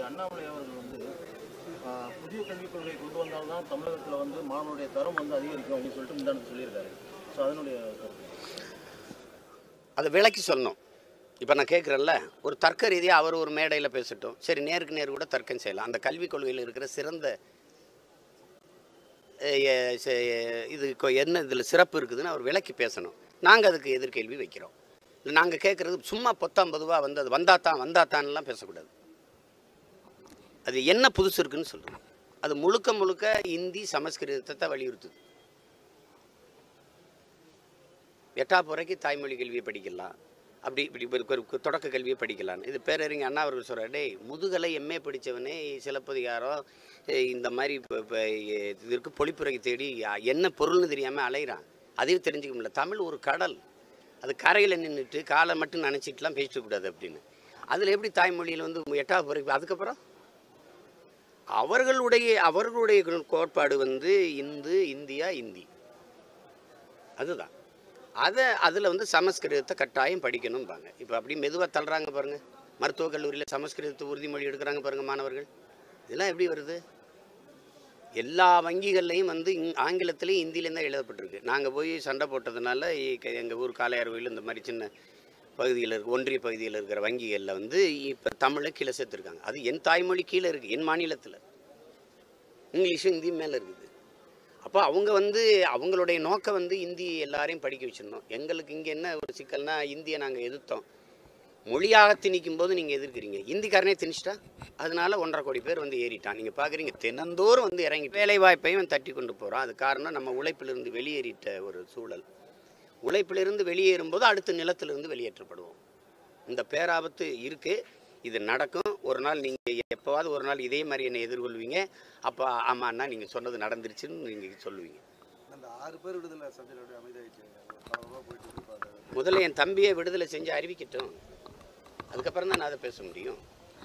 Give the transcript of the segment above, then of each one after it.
அண்ணாமலை அவர்கள் வந்து ஆஹ், புதிய கல்விக் கொள்கை கொண்டு வந்தால்தான் தமிழகத்தில் வந்து மாணவனுடைய தரம் வந்து அதிகரிக்கும் அப்படின்னு சொல்லிட்டு முந்தாண்டு சொல்லியிருக்காரு ஸோ அதனுடைய கருத்து அதை விளக்கி சொல்லணும் இப்போ நான் கேட்குறேன்ல ஒரு தர்க்க ரீதியாக அவர் ஒரு மேடையில் பேசட்டும் சரி நேருக்கு நேர் கூட தர்க்கம் செய்யலாம் அந்த கல்விக் கொள்கையில் இருக்கிற சிறந்த அஹ், எ- செ- இது கொ- என்ன இதில் சிறப்பு இருக்குதுன்னு அவர் விளக்கி பேசணும் நாங்கள் அதுக்கு எதிர்கேள்வி வைக்கிறோம் இல்லை நாங்கள் கேட்குறது சும்மா பொத்தாம் பொதுவாக வந்து அது வந்தாத்தான் வந்தாத்தான்லாம் பேசக்கூடாது அது என்ன புதுசு இருக்குன்னு சொல்லணும் அது முழுக்க முழுக்க இந்தி சமஸ்கிருதத்தை வலியுறுத்துது எட்டாம் வரைக்கு தாய்மொழி கல்வியை படிக்கலாம் அப்படி இப்படி ஒரு- ஒரு ஒரு தொடக்க கல்வியை படிக்கலாம் இது பேரறிஞர் அண்ணா அவர்கள் சொல்கிறார் டேய் முதுகலை எம்ஏ படித்தவனே சிலப்பதிகாரம் ஏய், இந்த மாதிரி இப்போ இப்போ இதற்கு பொழிப்புரைக்கு தேடி யா- என்ன பொருள்னு தெரியாமல் அலைகிறான் அதையும் தெரிஞ்சுக்க முடியல தமிழ் ஒரு கடல் அது கரையில் நின்றுட்டு காலை மட்டும் நினச்சிட்டுலாம் பேசிட்டு கூடாது அப்படின்னு அதில் எப்படி தாய்மொழியில் வந்து எட்டாவது வரைக்கும் அதுக்கப்புறம் அவர்களுடைய அவர்களுடைய கோட்பாடு வந்து இந்து இந்தியா இந்தி அதுதான் அதை அதில் வந்து சமஸ்கிருதத்தை கட்டாயம் படிக்கணும்பாங்க இப்போ அப்படி மெதுவாக தள்ளுறாங்க பாருங்கள் மருத்துவக் கல்லூரியில் சமஸ்கிருதத்தை உறுதிமொழி எடுக்கிறாங்க பாருங்கள் மாணவர்கள் இதெல்லாம் எப்படி வருது எல்லா வங்கிகள்லையும் வந்து இங் ஆங்கிலத்திலையும் ஹிந்திலையும் தான் எழுதப்பட்டிருக்கு நாங்கள் போய் சண்டை போட்டதுனால எங்கள் ஊர் காளையார்வையில் இந்த மாதிரி சின்ன பகுதியில் இருக்க ஒன்றிய பகுதியில் இருக்கிற வங்கிகளில் வந்து இப்போ தமிழை கீழே சேர்த்துருக்காங்க அது என் தாய்மொழி கீழே இருக்குது என் மாநிலத்தில் இங்கிலீஷும் ஹிந்தியும் மேலே இருக்குது அப்போ அவங்க வந்து அவங்களுடைய நோக்கம் வந்து இந்தி எல்லாரையும் படிக்க வச்சிடணும் எங்களுக்கு இங்கே என்ன ஒரு சிக்கல்னா இந்தியை நாங்கள் எதிர்த்தோம் மொழியாக திணிக்கும் போது நீங்கள் எதிர்க்கிறீங்க இந்திக்காரனே திணிச்சிட்டா அதனால ஒன்றரை கோடி பேர் வந்து ஏறிட்டான் நீங்கள் பார்க்குறீங்க தினந்தோறும் வந்து இறங்கி வேலை வாய்ப்பையும் தட்டி கொண்டு போகிறோம் அது காரணம் நம்ம உழைப்பிலிருந்து வெளியேறிட்ட ஒரு சூழல் உழைப்பிலிருந்து வெளியேறும்போது அடுத்த நிலத்திலிருந்து வெளியேற்றப்படுவோம் இந்த பேராபத்து இருக்குது இது நடக்கும் ஒரு நாள் நீங்கள் எப்போவாவது ஒரு நாள் இதே மாதிரி என்னை எதிர்கொள்வீங்க அப்போ ஆமாண்ணா நீங்கள் சொன்னது நடந்துருச்சுன்னு நீங்கள் சொல்லுவீங்க அந்த ஆறு பேர் விடுதலை சஞ்சய் அப்படி அமைதியாயிடுச்சு பரபரப்பா போயிட்டு இருக்கு பாருங்க. முதல்ல என் தம்பியை விடுதலை செஞ்சு அறிவிக்கட்டும் அதுக்கப்புறம் தான் நான் அதை பேச முடியும்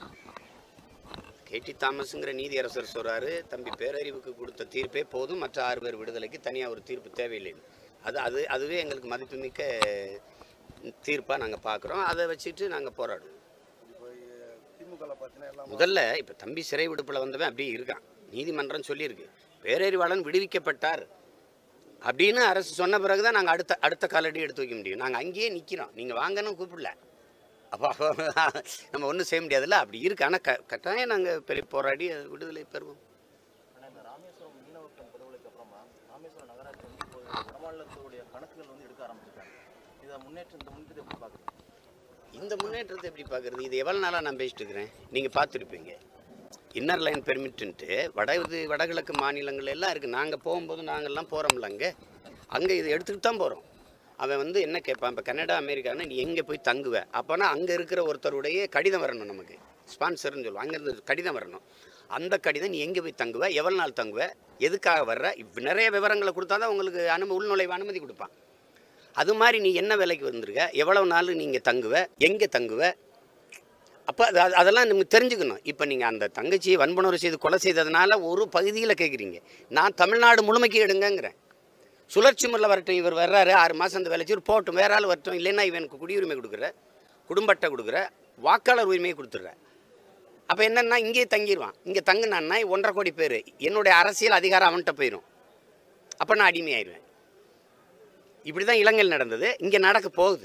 கேடி தாமஸுங்கிற நீதியரசர் சொல்றாரு தம்பி பேரறிவுக்கு கொடுத்த தீர்ப்பே போதும் மற்ற ஆறு பேர் விடுதலைக்கு தனியாக ஒரு தீர்ப்பு தேவையில்லைன்னு அது அது அதுவே எங்களுக்கு மதிப்புமிக்க தீர்ப்பாக நாங்கள் பார்க்குறோம் அதை வச்சுட்டு நாங்கள் போராடுவோம் இப்போ திமுகவில் பார்த்தீங்கன்னா எல்லாம் முதல்ல இப்போ தம்பி சிறை விடுப்பில் வந்தவன் அப்படியே இருக்கான் நீதிமன்றம் சொல்லியிருக்கு பேரறிவாளன் விடுவிக்கப்பட்டார் அப்படின்னு அரசு சொன்ன பிறகு தான் நாங்கள் அடுத்த அடுத்த காலடி எடுத்து வைக்க முடியும் நாங்கள் அங்கேயே நிற்கிறோம் நீங்கள் வாங்கன்னு கூப்பிடல அப்போ நம்ம ஒன்றும் செய்ய முடியாதுல்ல அப்படி இருக்கு ஆனால் க கட்டாயம் நாங்கள் பெரிய போராடி அது விடுதலை பெறுவோம் ஆனால் இந்த ராமேஸ்வரம் மீனவர்களின் படுகொலைக்கு அப்புறமா ராமேஸ்வரம் நகராட்சி வந்து இப்போ வடமாநிலத்துடைய கணக்குகள் வந்து எடுக்க ஆரம்பிச்சிருக்காங்க இதை முன்னேற்றம் இந்த முன்னேற்றத்தை எப்படி பார்க்குறீங்க இந்த முன்னேற்றத்தை எப்படி பார்க்குறது இது எவ்வளோ நாளாக நான் பேசிட்டு இருக்கிறேன் நீங்கள் பார்த்துருப்பீங்க இன்னர் லைன் பெர்மிட்டுன்ட்டு வட இது வடகிழக்கு மாநிலங்கள் எல்லாம் இருக்குது நாங்கள் போகும்போது நாங்கள்லாம் போகிறோம்ல அங்கே அங்கே இதை எடுத்துக்கிட்டு தான் போகிறோம் அவன் வந்து என்ன கேட்பான் இப்போ கனடா அமெரிக்கானா நீ எங்கே போய் தங்குவ அப்போனா அங்கே இருக்கிற ஒருத்தருடைய கடிதம் வரணும் நமக்கு ஸ்பான்சர்னு சொல்லுவோம் அங்கேருந்து கடிதம் வரணும் அந்த கடிதம் நீ எங்கே போய் தங்குவ எவ்வளோ நாள் தங்குவ எதுக்காக வர்ற இப்ப நிறைய விவரங்களை கொடுத்தா தான் உங்களுக்கு அனுமதி உள்நுழைவு அனுமதி கொடுப்பான் அது மாதிரி நீ என்ன வேலைக்கு வந்திருக்க எவ்வளவு நாள் நீங்கள் தங்குவ எங்கே தங்குவ அப்போ அது அது- அதெல்லாம் நமக்கு தெரிஞ்சுக்கணும் இப்போ நீங்கள் அந்த தங்கச்சியை வன்புணர்வு செய்து கொலை செய்ததுனால ஒரு பகுதியில் கேட்குறீங்க நான் தமிழ்நாடு முழுமைக்கு எடுங்கங்கிறேன் சுழற்சி முறையில் வரட்டும் இவர் வர்றாரு ஆறு மாதம் அந்த வேலை செய்யும் போட்டும் வேற ஆள் வரட்டும் இல்லைன்னா இவனுக்கு குடியுரிமை கொடுக்குற குடும்ப அட்டை கொடுக்குற வாக்காளர் உரிமையை கொடுத்துட்ற அப்போ என்னன்னா இங்கேயே தங்கிடுவான் இங்கே தங்குனான்னா ஒன்றரை கோடி பேர் என்னுடைய அரசியல் அதிகாரம் அவன்கிட்ட போயிடும் அப்போ நான் அடிமையாயிருவேன் இப்படி தான் இலங்கையில் நடந்தது இங்கே நடக்க போகுது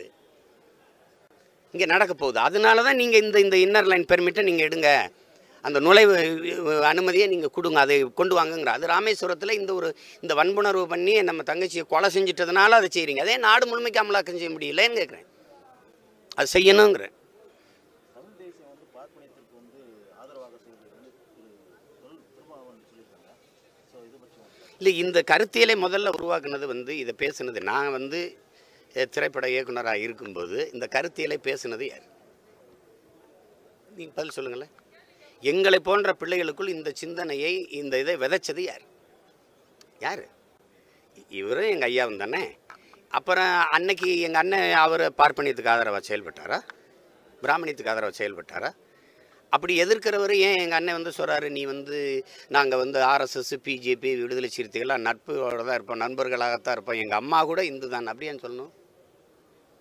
இங்கே நடக்க போகுது அதனால தான் நீங்கள் இந்த இந்த இன்னர் லைன் பெர்மிட்டை நீங்கள் எடுங்க அந்த நுழைவு அஹ், அனுமதியை நீங்கள் கொடுங்க அதை கொண்டு வாங்கங்கிற அது ராமேஸ்வரத்தில் இந்த ஒரு இந்த வன்புணர்வு பண்ணி நம்ம தங்கச்சியை கொலை செஞ்சிட்டதுனால அதை செய்கிறீங்க அதே நாடு முழுமைக்கு அமலாக்கம் செய்ய முடியலன்னு கேட்குறேன் அது செய்யணுங்கிறேன் தமிழ் தேசியம் வந்து பார்ப்பனியத்திற்கு வந்து ஆதரவாக செய்வது வந்து திரு தொல் திருமாவளவன் சொல்லியிருக்காங்க ஸோ இது பற்றி உங்களுக்கு இல்லை இந்த கருத்தியலை முதல்ல உருவாக்குனது வந்து இதை பேசுனது நான் வந்து அஹ், திரைப்பட இயக்குனராக இருக்கும்போது இந்த கருத்தியலை பேசுனது யார் நீங்கள் பதில் சொல்லுங்களேன் எங்களை போன்ற பிள்ளைகளுக்குள் இந்த சிந்தனையை இந்த இதை விதைச்சது யார் யார் இவரும் எங்கள் ஐயாவும் தானே அப்புறம் அன்னைக்கு எங்கள் அண்ணன் அவர் பார்ப்பனியத்துக்கு ஆதரவாக செயல்பட்டாரா பிராமணியத்துக்கு ஆதரவாக செயல்பட்டாரா அப்படி எதிர்க்கிறவர் ஏன் எங்கள் அண்ணன் வந்து சொல்கிறாரு நீ வந்து நாங்கள் வந்து ஆர்எஸ்எஸ் பிஜேபி விடுதலை சிறுத்தைகள்லாம் நட்போட தான் இருப்போம் நண்பர்களாகத்தான் இருப்போம் எங்கள் அம்மா கூட இந்து தான் அப்படியான்னு சொல்லணும்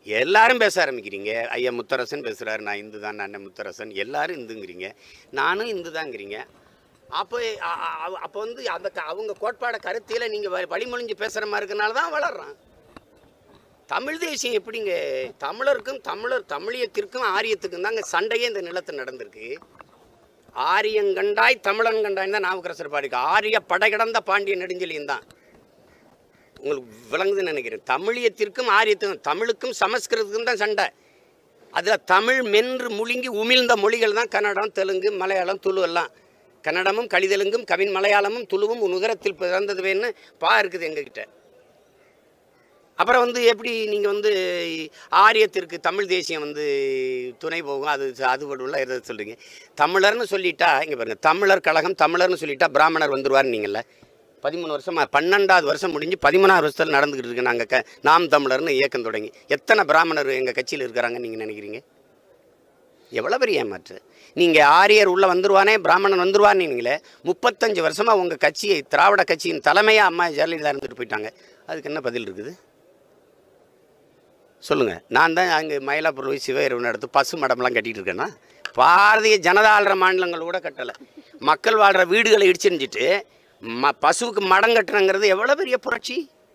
எல்லாரும் பேச ஆரம்பிக்கிறீங்க ஐயா முத்தரசன் பேசுகிறாரு நான் இந்து தான் அண்ணன் முத்தரசன் எல்லாரும் இந்துங்கிறீங்க நானும் இந்து தாங்கிறீங்க அப்போ அ- அ- அப்போ வந்து அந்த க- அவங்க கோட்பாட கருத்தியில் நீங்கள் வழிமொழிஞ்சு பேசுகிற மாதிரி இருக்கனால தான் வளர்றான் தமிழ் தேசியம் எப்படிங்க தமிழருக்கும் தமிழர் தமிழியத்திற்கும் ஆரியத்துக்கும் தாங்க சண்டையே இந்த நிலத்தில் நடந்திருக்கு ஆரியங்கண்டாய் தமிழன் கண்டாய் தான் நாவுக்கரசர் பாடிக்கு ஆரிய படைகடந்த பாண்டிய நெடுஞ்செழியன் தான் உங்களுக்கு விளங்குதுன்னு நினைக்கிறேன் தமிழியத்திற்கும் ஆரியத்துக்கும் தமிழுக்கும் சமஸ்கிருதத்துக்கும் தான் சண்டை அதில் தமிழ் மென்று முழுங்கி உமிழ்ந்த மொழிகள் தான் கன்னடம் தெலுங்கு மலையாளம் துளு எல்லாம் கன்னடமும் கலிதெலுங்கும் கவின் மலையாளமும் துளுவும் உன் உதரத்தில் பிறந்தது வேன்னு பா இருக்குது எங்ககிட்ட அப்புறம் வந்து எப்படி நீங்கள் வந்து ஆரியத்திற்கு தமிழ் தேசியம் வந்து துணை போகும் அது அது படும்ல எதை சொல்கிறீங்க தமிழர்னு சொல்லிட்டா இங்கே பாருங்கள் தமிழர் கழகம் தமிழர்னு சொல்லிட்டா பிராமணர் வந்துருவார் நீங்கள்ல பதிமூணு வருஷமா பன்னெண்டாவது வருஷம் முடிஞ்சு பதிமூணாவது வருஷத்தில் நடந்துக்கிட்டு இருக்கு நாங்கள் க நாம் தமிழர்னு இயக்கம் தொடங்கி எத்தனை பிராமணர் எங்கள் கட்சியில் இருக்கிறாங்கன்னு நீங்கள் நினைக்கிறீங்க எவ்வளோ பெரிய ஏமாற்று நீங்கள் ஆரியர் உள்ளே வந்துருவானே பிராமணன் வந்துருவான்னீங்களே முப்பத்தஞ்சு வருஷமாக உங்கள் கட்சியை திராவிட கட்சியின் தலைமையாக அம்மா ஜெயலலிதா இருந்துட்டு போயிட்டாங்க அதுக்கு என்ன பதில் இருக்குது சொல்லுங்கள் நான் தான் அங்கே மயிலாப்பூர் போய் சிவகிரவன் எடுத்து பசு மடம்லாம் கட்டிகிட்டு இருக்கேன்னா பாரதிய ஜனதா ஆள்ற மாநிலங்கள் கூட கட்டலை மக்கள் வாழ்கிற வீடுகளை இடிச்சிருந்துட்டு ம பசுவுக்கு மடம் கட்டுறங்கிறது எவ்வளோ பெரிய புரட்சி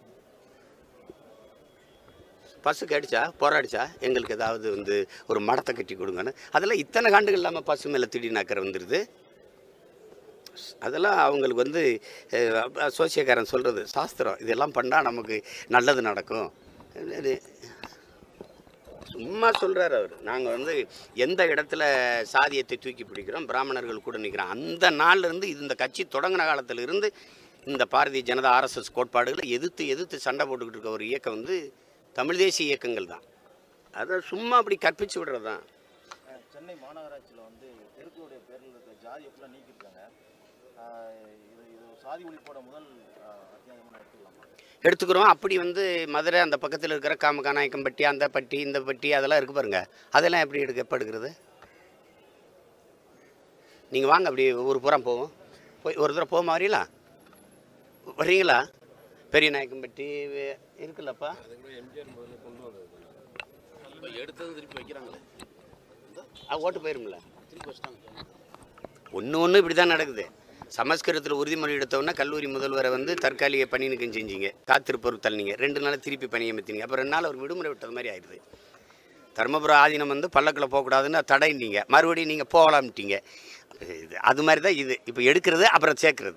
பசு கடிச்சா போராடிச்சா எங்களுக்கு ஏதாவது வந்து ஒரு மடத்தை கட்டி கொடுங்கன்னு அதெல்லாம் இத்தனை காண்டுகள் இல்லாமல் பசு மேலே திடீர்னு அக்கறை வந்துடுது அதெல்லாம் அவங்களுக்கு வந்து அஹ், சோசியக்காரன் சொல்கிறது சாஸ்திரம் இதெல்லாம் பண்ணால் நமக்கு நல்லது நடக்கும் இது சும்மா சொல்கிறார் அவர் நாங்கள் வந்து எந்த இடத்துல சாதியத்தை தூக்கி பிடிக்கிறோம் பிராமணர்கள் கூட நிற்கிறோம் அந்த நாள்ல இருந்து இது இந்த கட்சி தொடங்கின காலத்துல இருந்து இந்த பாரதிய ஜனதா ஆர்எஸ்எஸ் கோட்பாடுகளை எதிர்த்து எதிர்த்து சண்டை போட்டுக்கிட்டு இருக்க ஒரு இயக்கம் வந்து தமிழ் தேசிய இயக்கங்கள் தான் அதை சும்மா அப்படி கற்பிச்சு விடுறது தான் அஹ் சென்னை மாநகராட்சியில் வந்து தெருக்களுடைய பேரில் இருக்க ஜாதியை ஃபுல்லாக நீக்கியிருக்காங்க அஹ் இது இது ஒரு சாதி ஒழிப்போட முதல் அஹ், அத்தியாயமா எடுத்துக்கலாமா எடுத்துக்கிறோம் அப்படி வந்து மதுரை அந்த பக்கத்தில் இருக்கிற காமகாநாயக்கம்பட்டி அந்த பட்டி இந்த பட்டி அதெல்லாம் இருக்கு பாருங்க அதெல்லாம் எப்படி எடுக்க எப்போ எடுக்கிறது நீங்கள் வாங்க அப்படி ஊர் பூரா போவோம் போய் ஒரு தடவை போக வரீங்களா வர்றீங்களா பெரிய நாயக்கம்பட்டி வே- இருக்குல்லப்பா இப்போ எடுத்தது திருப்பி வைக்கிறாங்களே ஆ ஓட்டு போயிரும்ல திருப்பி வச்சிட்டாங்க ஒன்று ஒன்று இப்படி தான் நடக்குது சமஸ்கிருதத்தில் உறுதிமொழி எடுத்தவொடனே கல்லூரி முதல்வரை வந்து தற்காலிக பணி நீக்கம் செஞ்சீங்க காத்திருப்பவர் தள்ளினீங்க ரெண்டு நாள் திருப்பி பணி அமைத்தீங்க அப்புறம் ரெண்டு நாள் அவர் விடுமுறை விட்டது மாதிரி ஆயிடுது தருமபுரம் ஆதீனம் வந்து பல்லக்கில் போகக்கூடாதுன்னு தடைந்தீங்க மறுபடியும் நீங்கள் போகலாம்ட்டீங்க இது அது மாதிரி தான் இது இப்போ எடுக்கிறது அப்புறம் சேர்க்கறது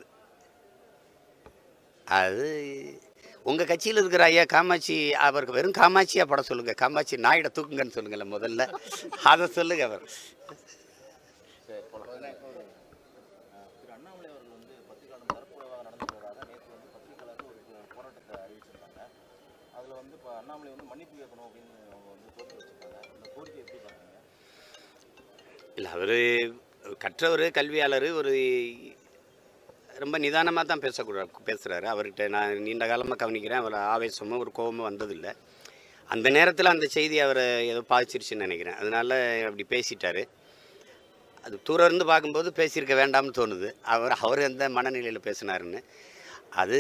அது உங்கள் கட்சியில் இருக்கிற ஐயா காமாட்சி அவருக்கு வெறும் காமாட்சியாக படம் சொல்லுங்கள் காமாட்சி நாயிட தூக்குங்கன்னு சொல்லுங்களேன் முதல்ல அதை சொல்லுங்க அவர் சரி போகலாம் திரு அண்ணாமலை அவர்கள் வந்து பத்திரிகையாளர் தரப்புறவாக நடந்து போவதாக நேற்று வந்து பத்திரிகையாளர்கள் ஒரு போராட்டத்தை அறிவிச்சிருந்தாங்க அதில் வந்து இப்போ அண்ணாமலை வந்து மன்னிப்பு கேட்கணும் அப்படின்னு அவங்க வந்து கோரிக்கை வச்சிருக்காங்க இந்த கோரிக்கை எப்படி பார்க்குறீங்க இல்லை அவர் கற்றவர் கல்வியாளர் ஒரு ரொம்ப நிதானமாக தான் பேசக்கூடாது பேசுகிறாரு அவர்கிட்ட நான் நீண்ட காலமாக கவனிக்கிறேன் அவர் ஆவேசமோ ஒரு கோபமோ வந்ததில்லை அந்த நேரத்தில் அந்த செய்தி அவரை ஏதோ பாதிச்சிருச்சுன்னு நினைக்கிறேன் அதனால அப்படி பேசிட்டாரு அது தூரம் இருந்து பார்க்கும்போது பேசியிருக்க வேண்டாம்னு தோணுது அவர் அவர் எந்த மனநிலையில் பேசினாருன்னு அது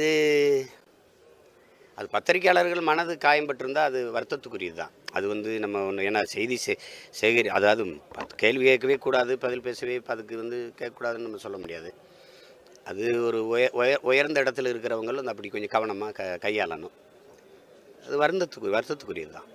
அது பத்திரிக்கையாளர்கள் மனது காயம்பட்டிருந்தால் அது வருத்தத்துக்குரியது தான் அது வந்து நம்ம ஒன்று ஏன்னா செய்தி சே சேகரி அதாவது பத்து கேள்வி கேட்கவே கூடாது பதில் பேசவே அதுக்கு வந்து கேட்கக்கூடாதுன்னு நம்ம சொல்ல முடியாது அது ஒரு உய உய- உயர்ந்த இடத்துல இருக்கிறவங்களும் அந்த அப்படி கொஞ்சம் கவனமாக க கையாளணும் அது வருந்தத்துக்கு வருத்தத்துக்குரியது தான்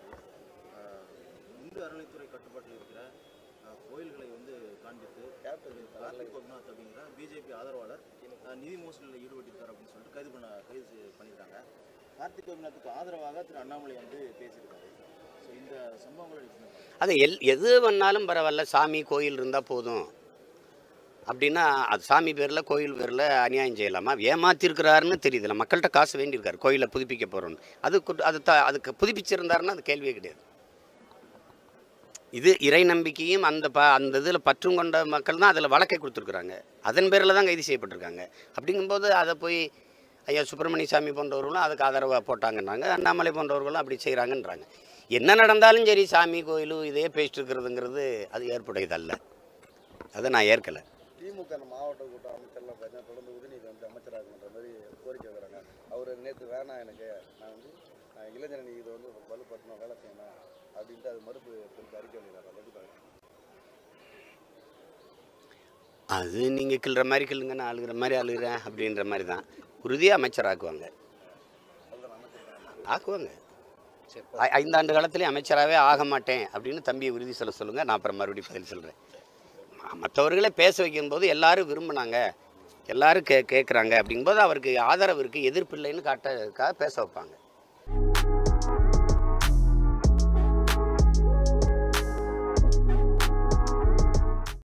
இந்து அறநிலைத்துறை கட்டுப்பாட்டில் இருக்கிற அஹ், கோயில்களை வந்து காண்பித்து கார்த்திக் கோபிநாத் அப்படிங்கிற பிஜேபி ஆதரவாளர் அஹ், நிதி மோசடியில் ஈடுபட்டிருக்கார் அப்படின்னு சொல்லிட்டு கைது பண்ண கைது செய்- பண்ணியிருக்காங்க கார்த்திக் கோபிநாத்துக்கு ஆதரவாக திரு அண்ணாமலை வந்து பேசியிருக்காரு ஸோ இந்த சம்பவங்களை எப்படி பார்க்கறீங்க? அது எல் எது வேணாலும் பரவாயில்ல சாமி கோயில் இருந்தால் போதும் அப்படின்னா அது சாமி பேரில் கோயில் பேரில் அநியாயம் செய்யலாமா ஏமாத்திருக்கிறாருன்னு தெரியுதுல்ல மக்கள்கிட்ட காசு வேண்டியிருக்காரு கோயிலை புதுப்பிக்க போகிறோன்னு அது கு- அது த அதுக்கு புதுப்பிச்சிருந்தாருன்னா அது கேள்வியே கிடையாது இது இறை நம்பிக்கையும் அந்த ப அந்த இதில் பற்றும் கொண்ட மக்கள் தான் அதில் வழக்கை கொடுத்துருக்குறாங்க அதன் பேரில் தான் கைது செய்யப்பட்டிருக்காங்க அப்படிங்கும்போது அதை போய் ஐயா சுப்பிரமணிய சாமி போன்றவர்களும் அதுக்கு ஆதரவாக போட்டாங்கன்றாங்க அண்ணாமலை போன்றவர்களும் அப்படி செய்கிறாங்கன்றாங்க என்ன நடந்தாலும் சரி சாமி கோயிலும் இதே பேசிட்டு இருக்கிறதுங்கிறது அது ஏற்புடையதல்ல அதை நான் ஏற்கலை திமுக நம்ம மாவட்ட கூட்ட அமைச்சர்லாம் பார்த்தீங்கன்னா தொடர்ந்து உதயநிதி வந்து அமைச்சராகன்ற மாதிரி கோரிக்கை வைக்கிறாங்க அவர் நேற்று வேணாம் எனக்கு நான் வந்து அஹ் இளைஞரணி இதை வந்து வலுப்படுத்தணும் வேலை செய்யணும் அப்படின்ட்டு அது மறுப்பு தெரிவித்து அறிக்கை வெளியிடாரு அதை எப்படி பாருங்க அது நீங்கள் கிள்ளுற மாதிரி கிள்ளுங்க நான் அழுகிற மாதிரி அழுகிறேன் அப்படின்ற மாதிரி தான் உறுதியாக அமைச்சர் ஆக்குவாங்க அதுதான் அமைச்சர் ஆக்குவாங்க ஐ- ஐந்தாண்டு காலத்திலே அமைச்சராகவே ஆக மாட்டேன் அப்படின்னு தம்பியை உறுதி சொல்ல சொல்லுங்கள் நான் அப்புறம் மறுபடியும் பதில் சொல்கிறேன் மற்றவர்களே பேச வைக்கும்போது எல்லாரும் விரும்பினாங்க எல்லாரும் கே கேட்குறாங்க அப்படிங்கும்போது அவருக்கு ஆதரவு இருக்குது எதிர்ப்பு இல்லைன்னு காட்ட பேச வைப்பாங்க